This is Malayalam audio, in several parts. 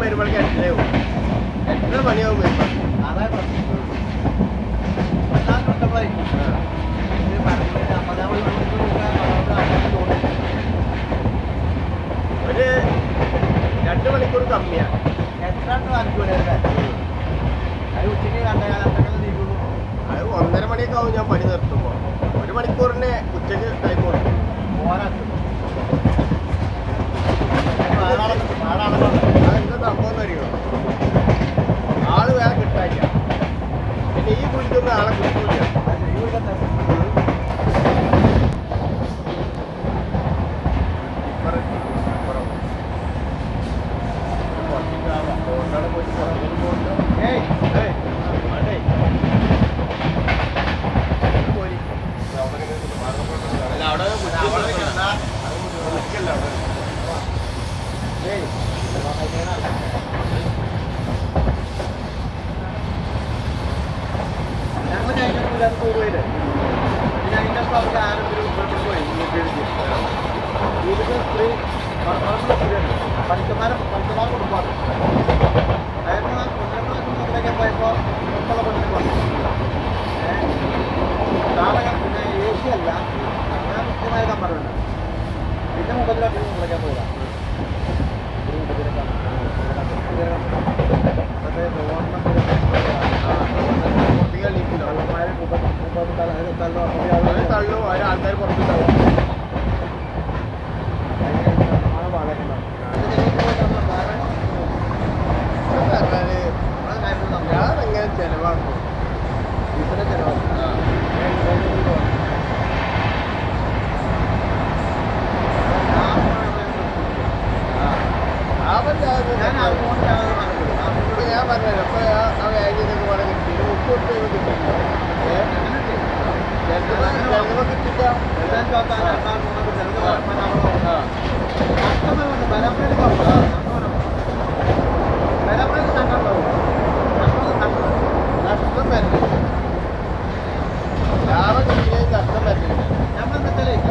വരുമ്പോഴേക്ക് എട്ടരയാവും എട്ടര മണിയാവും വരുമ്പോൾ അതാ പ്രശ്നം. വല്ലാണ്ട് ഉണ്ടപ്പോഴേ, ഇത് പറഞ്ഞിട്ട് അമ്പതാം മണിക്കൂർ മുമ്പേ നമ്മളോട് അങ്ങോട്ട് തോന്നി. ഒരു രണ്ട് മണിക്കൂർ കമ്മിയാണ് എത്രണ്ട് മണിക്കൂരല്ലേ? അത് ഉച്ചയ്ക്ക് രണ്ടേ കാലത്തൊക്കെ നീക്കുള്ളൂ. അത് ഒന്നര മണിയൊക്കെ ആവും ഞാൻ പണി നിർത്തുമ്പോൾ ഒരു മണിക്കൂറിന് ഉച്ചയ്ക്ക് ടൈം കൊടുക്കും പോരാട്ടം. ആളാണ് ആളാണ് അതെന്താ സംഭവം എന്ന് അറിയോ ആള് വേറെ കിട്ടാനില്ല പിന്നെ ഈ കുഴിക്കൊന്നും ആളെ കിട്ടൂല അത് ചെയ്യൂലല്ലോ. ഇപ്പറ- ഇപ്പറം. കുറച്ചിട്ട് ആ ഫോണിലാണ് പോയിട്ട് പുറകിൽ പോകുന്നുണ്ടോ? ഏയ്, ഏയ്, വേണ്ടേ? ഇത് പോരി. അല്ല, അവിടെ വിളിച്ച് അവിടെ നിർത്തണ്ട. നിൽക്കണ്ട. അത് വിളിക്കല്ല അവിടെ. ഏയ്, വെള്ളം കഴിക്കാനാ. ഞങ്ങൾ കഴിഞ്ഞ പോയില്ലേ പിന്നെ അതിൻ്റെ ഒപ്പം അവർക്ക് ആരെങ്കിലും ഉൾപ്പെടുത്തി പോയി വീട്ടിലേക്ക് വീട്ടിൽ സ്ത്രീ പറമ്പുള്ള സ്ത്രീയാണ് പണിക്കന്മാരെ പണിക്കന്മാർ കൊടുക്കാറ് അതായത് ഒന്നരമാസം പോയപ്പോൾ മക്കളെ പെണ്ണിന് പറഞ്ഞു നാടകം പിന്നെ എ സി അല്ല അങ്ങനെ കൃത്യമായ കമ്പറുണ്ട് പിന്നെ മുപ്പതിലോട്ട് വിളിക്കാൻ പോയതാ ഒരു മുപ്പതിലൊക്കെ മറ്റേ ഗവൺമെന്റ് ആ, പുറത്തേക്ക് എണീക്കില്ല. കള്ളന്മാരെ മുപ്പത് മുപ്പത് തല തല്ലോ അവര് തള്ളും അവര് ആൾക്കാർ പുറത്തുണ്ടാവും എന്ന് പറഞ്ഞാല് ഞാൻ എങ്ങനെ ചെലവാക്കും ആ. ലാഭമില്ലാതെ ഇപ്പൊ ഞാൻ പറഞ്ഞല്ലോ ഇപ്പൊ ആ- ആ വാങ്ങിയതൊക്കെ വളരെ കിട്ടി ഇത് മുപ്പത് രൂപ കിട്ടി ഏഹ് ചിലവ് കിട്ടില്ല ആ നഷ്ടം വരില്ല ലാഭം കിട്ടിയാൽ നഷ്ടം വരില്ല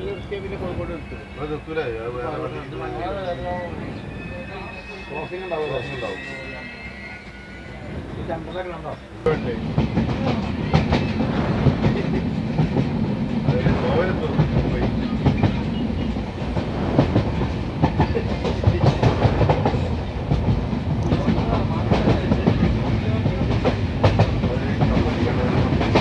നിർത്തിയ പിന്നെ കോഴിക്കോട് എടുത്തു അത് നിർത്തൂലേ അത് വേറെ വണ്ടി ക്രോസിംഗ് ഉണ്ടാവുമല്ലോ ക്രോസിംഗ് ഉണ്ടാവും. ഈ ചന്ദ്രനൊക്കെ ഉണ്ടോ വേണ്ടേ? അത് ഗോവയിലെത്തും. പോയി. അത് കപ്പലിലാണ്.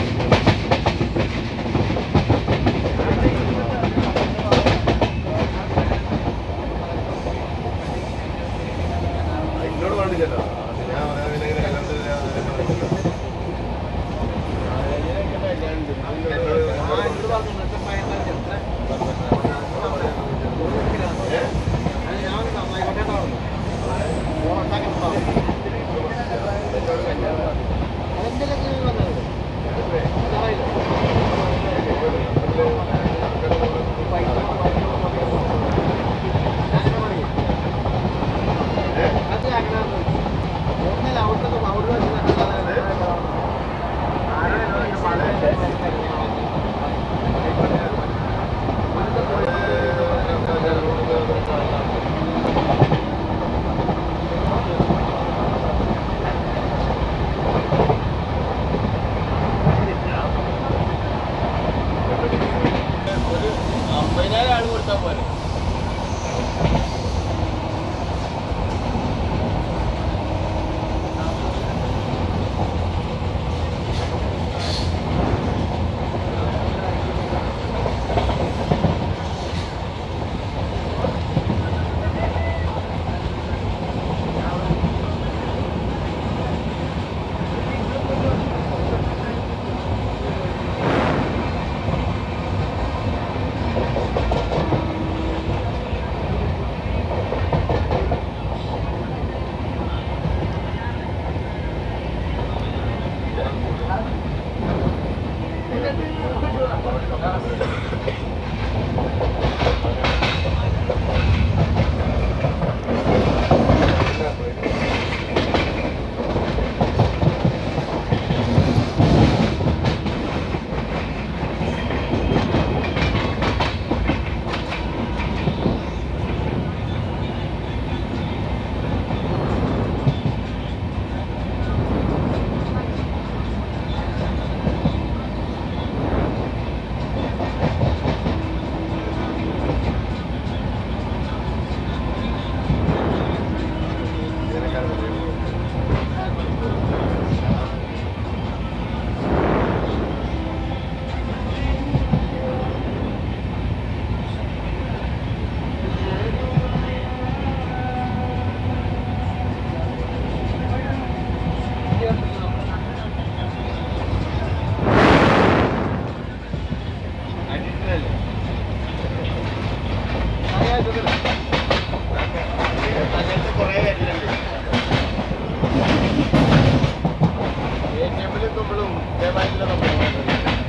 എന്നോട് പറഞ്ഞില്ലല്ലോ അത് ഞാൻ പറയാൻ പിന്നെ ഇങ്ങനെ കല്യാണത്തിന് ഞാൻ ഒരു അമ്പതിനായിരം ആൾ കൊടുത്താൽ പോലെ അങ്ങനത്തെ കുറേ വരുന്നുണ്ട് എ ടി എമ്മിൽ എത്തുമ്പോഴും ഇതേമാതിരിയുള്ള സംഭവങ്ങളുണ്ട്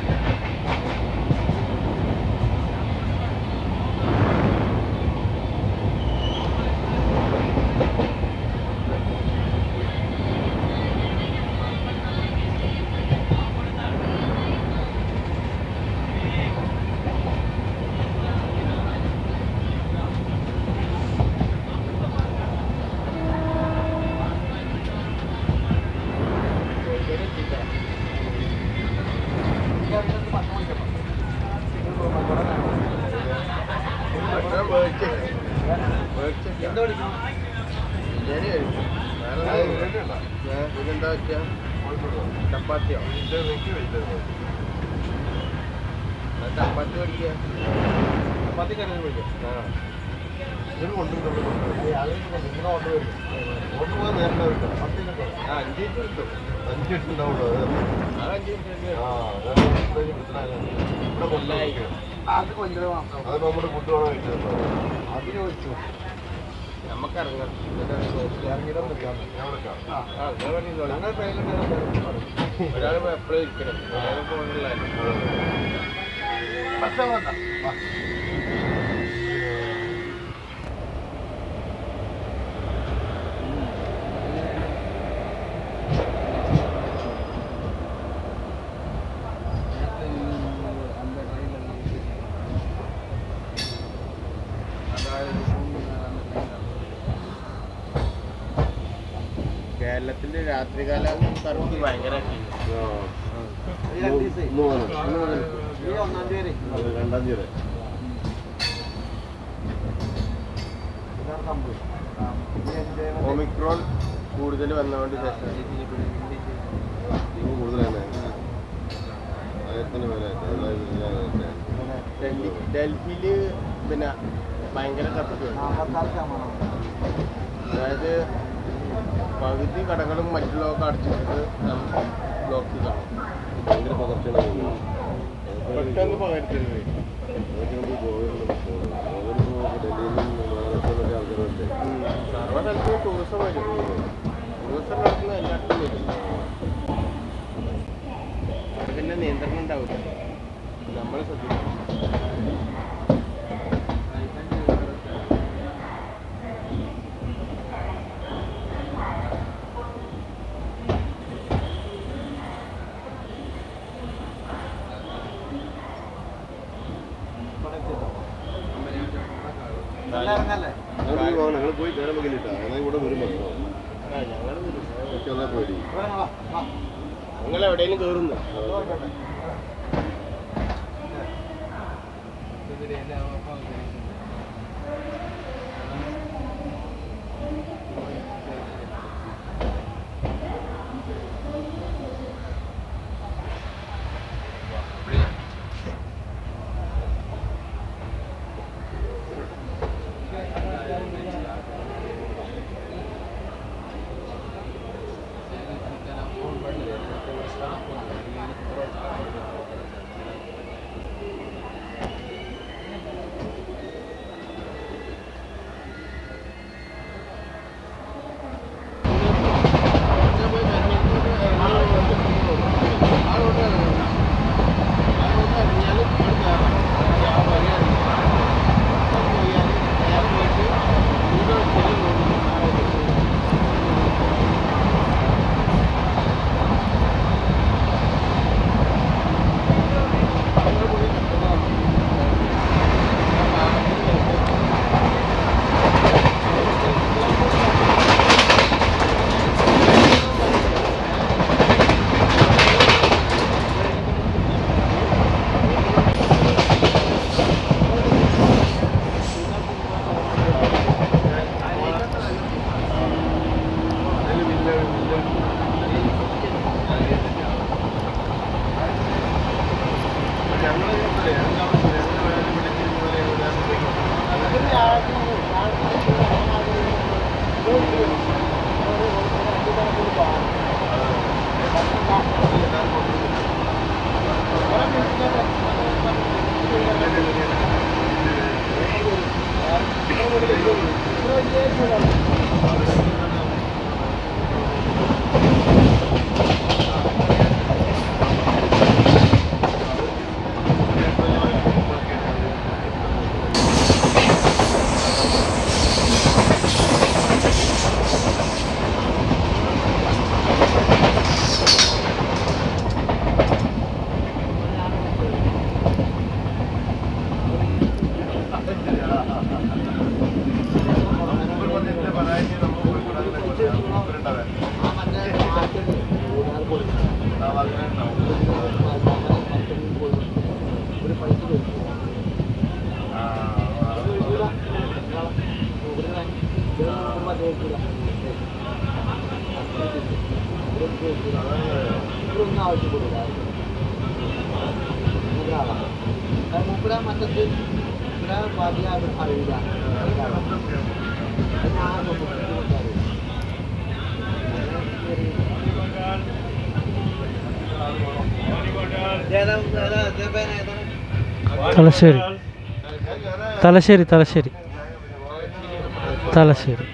ഭക്ഷണം മേടിച്ച് മേടിച്ച് എന്താ വിളിക്കണം ബിരിയാണി കഴിക്കും വേറെ ഒന്നും ഏ, പിന്നെന്താ വെച്ചാ ചപ്പാത്തിയോ എന്നാ ചപ്പാത്തി മേടിക്കുക ചപ്പാത്തി കറി വിളിക്കാം ആ ഇതിന് കൊണ്ടുവരും നിങ്ങളെ ഓർഡർ വരും ഓർഡർ പോകാൻ നേരത്തെ വരും പത്തിനൊക്കെ ആ അഞ്ച് മിനിറ്റ് കിട്ടും അഞ്ച് മിനിറ്റ് ഉണ്ടാവുള്ളൂ അത് ആ അഞ്ച് മിനിറ്റ് ആ അതാണ് ഇവിടെ കൊണ്ടുവരും അത് കൊണ്ടുവരാം അത് നമ്മുടെ ഫുഡ് വേണം കഴിച്ചത് അത് ചോദിച്ചു നമുക്ക് ഇറങ്ങാം എന്നിട്ട് അത് നോക്കി ഇറങ്ങിയിട്ടൊന്നും ഞാൻ വിളിക്കാം ആ നിങ്ങൾ പറഞ്ഞോളൂ ഞങ്ങൾ ട്രെയിനിലുണ്ട് ഒരാൾ എപ്പോഴും ഇരിക്കണം ഒരാൾ ഫോണിലുള്ള പക്ഷേ വേണ്ട വാ. കേരളത്തിന്റെ രാത്രികാല കറുപ്പ് ഭയങ്കര ഈ രണ്ട് ദിവസേ. ഈ ഒന്നാം തീയതി വരെ. രണ്ടാം തീയതി ഇതാണ് സംഭവം ആ, ഈ എൻ്റെ മറ്റേ- ഒമിക്രോൺ കൂടുതൽ വന്നതുകൊണ്ട് ശേഷം ഇവ കൂടുതലാണ് ആയിരത്തിന് മേലെ ഡൽഹി ഡൽഹിയില് പിന്നെ ഭയങ്കര കറുപ്പ് നാപ്പത്താറ് ശതമാനം അതായത് പകുതി കടകളും മറ്റുള്ളതൊക്കെ അടച്ചിട്ട് ബ്ലോക്ക് ചെയ്താണ് ഭയങ്കര പകർച്ചയാണ് പെട്ടെന്ന് പകർത്തരുത് ഡൽഹിയിൽ നിന്നും മഹാരാഷ്ട്രയിലൊക്കെ ആൾക്കാരുണ്ട് സർവ്വ സ്ഥലത്തും ടൂറിസം വരും ടൂറിസം നടത്തുന്ന എല്ലായിടത്തും വരും അവിടെ പിന്നെ നിയന്ത്രണം ഉണ്ടാവില്ല നമ്മൾ ശ്രദ്ധിക്കണം ഇവിടെ എത്തിട്ടോ. നല്ല ഇറങ്ങല്ലേ ഞങ്ങൾ പോയി പോകണം ഞങ്ങൾ പോയി കയറാൻ വെക്കില്ല ഞങ്ങൾ ഇവിടെ വരും ഭക്ഷണം ആ ഞങ്ങൾ എനിക്ക് വന്നാൽ പേടി ഇവിടെ വാ, വാ. നിങ്ങൾ എവിടെയെങ്കിലും കയറുന്നു നോക്കട്ടെ. മൂപ്പര മറ്റത് ഇവിടെ വലിയ അറിയില്ല തലശ്ശേരി തലശ്ശേരി തലശ്ശേരി തലശ്ശേരി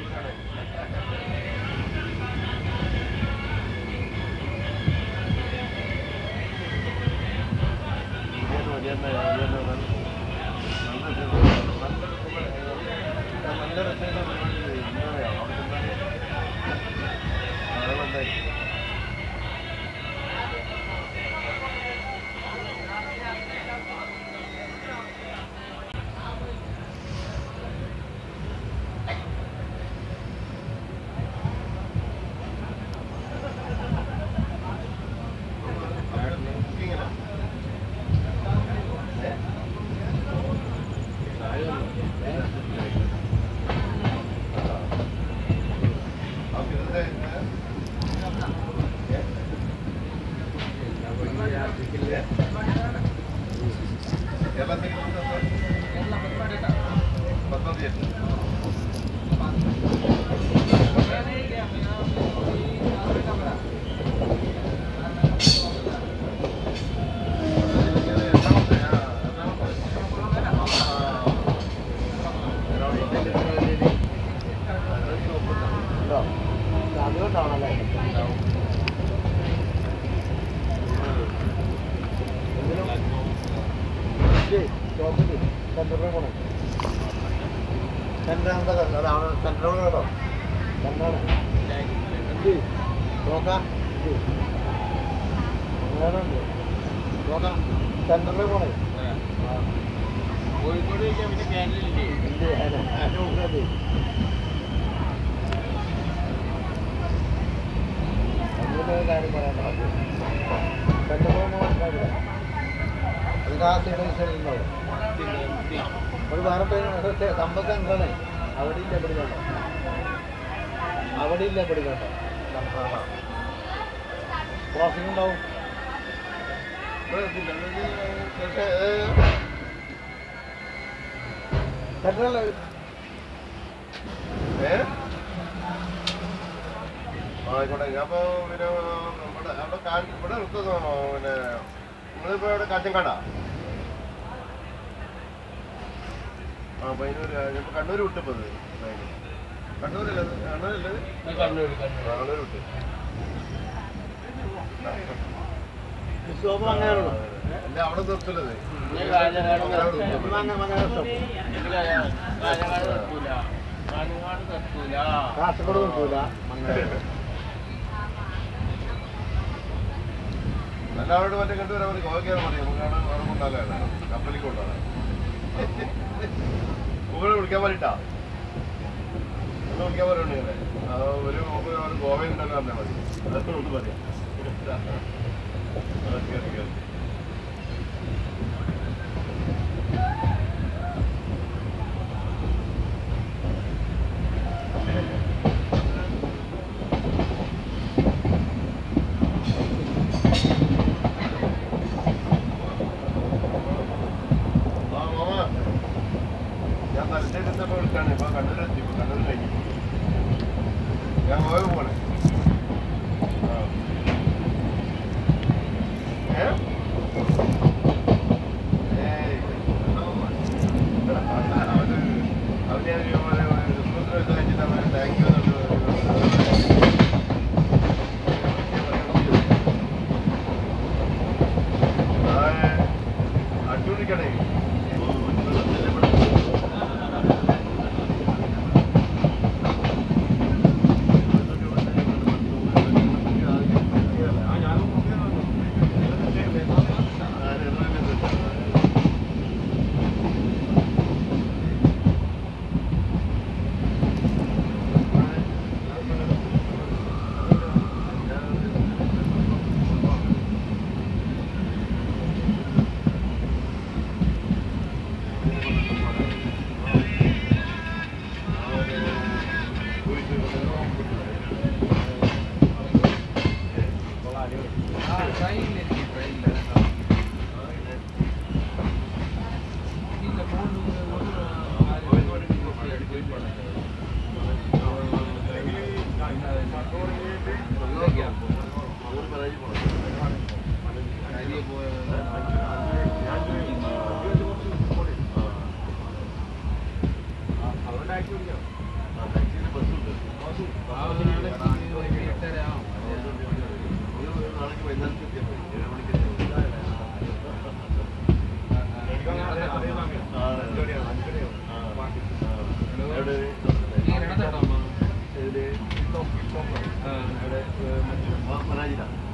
അതുകൊണ്ടാണല്ലേ സെൻട്രൽ എന്താണ് ഇത് നോക്കാം ഇത് അങ്ങനെയുണ്ട് നോക്കാം സെൻട്രൽ പോണേ കോഴിക്കോട് ചോദിക്കാൻ പിന്നെ കാനലില്ലേ ഇല്ല അതിന് അതിന് മുമ്പേ അങ്ങനെ ഒരു കാര്യം പറയാനുള്ളത് സെൻട്രൽ മനസ്സിലാക്കില്ല അത് ആ സൈഡ് ഉണ്ടാവും ഒരു വേറെ പേര് സമ്പത്ത് എന്താണ് അവിടെ ഇല്ല പിടിക്കണ്ട അവിടെ ഇല്ല പിടിക്കണ്ട ക്രോസിംഗ് ഉണ്ടാവും സെൻട്രൽ ആയിക്കോട്ടെ അപ്പൊ പിന്നെ ഇവിടെ അവിടെ കാ- ഇവിടെ നിർത്തുന്നു പിന്നെ നിങ്ങളിപ്പോ ഇവിടെ കാഞ്ഞങ്കാടാ ആ പതിനൂര് ഇപ്പൊ കണ്ണൂർ വിട്ടിപ്പോ ഇത് കണ്ണൂരല്ലേ ഇത്? കണ്ണൂരല്ലേ ഇത്? കണ്ണൂർ കണ്ണൂർ വിട്ട് ശോഭ അങ്ങനെയാണോ അല്ല അവിടെ നിർത്തലത് കാഞ്ഞങ്ങാട് കാസർഗോഡ് നിർത്തൂല മംഗളൂർ നല്ല അവിടെ മറ്റേ കണ്ടുവരാൻ മതി കോവയ്ക്കാറ് മതി നമുക്ക് അവിടെ അവിടെ കൊണ്ടാകാനാണ് കപ്പലിൽ കൊണ്ടാകാൻ മുകളിൽ വിളിക്കാൻ വേണ്ടിട്ടാ ഒന്ന് വിളിക്കാൻ പറയുന്നുണ്ട് ഇങ്ങനെ ആ, ഒരു മുമ്പ് ഒരു ഗോവയിൽ ഉണ്ടെന്ന് പറഞ്ഞാൽ മതി അതൊക്കെ ഒന്ന് പറയാം ഓക്കെ ഓക്കെ ഓക്കെ ആ മാമ ഞാൻ തലശ്ശേരിത്തപ്പോ വിളിക്കാണ് ഇപ്പൊ കണ്ണൂരെത്തി ഇപ്പൊ കണ്ണൂർ കഴിഞ്ഞു ഞാൻ ഗോവ പോണേ ആ. ഏ? ഏയ്. അവര് അവര് ഞാൻ ഒരു- ഒരു- ഒരു ക്രിസ്മസിന് ഇത് കഴിഞ്ഞിട്ട് അവര് thank you എന്നുള്ളത് ആ, അടിപൊളിക്കണേ മനാജിലാണ്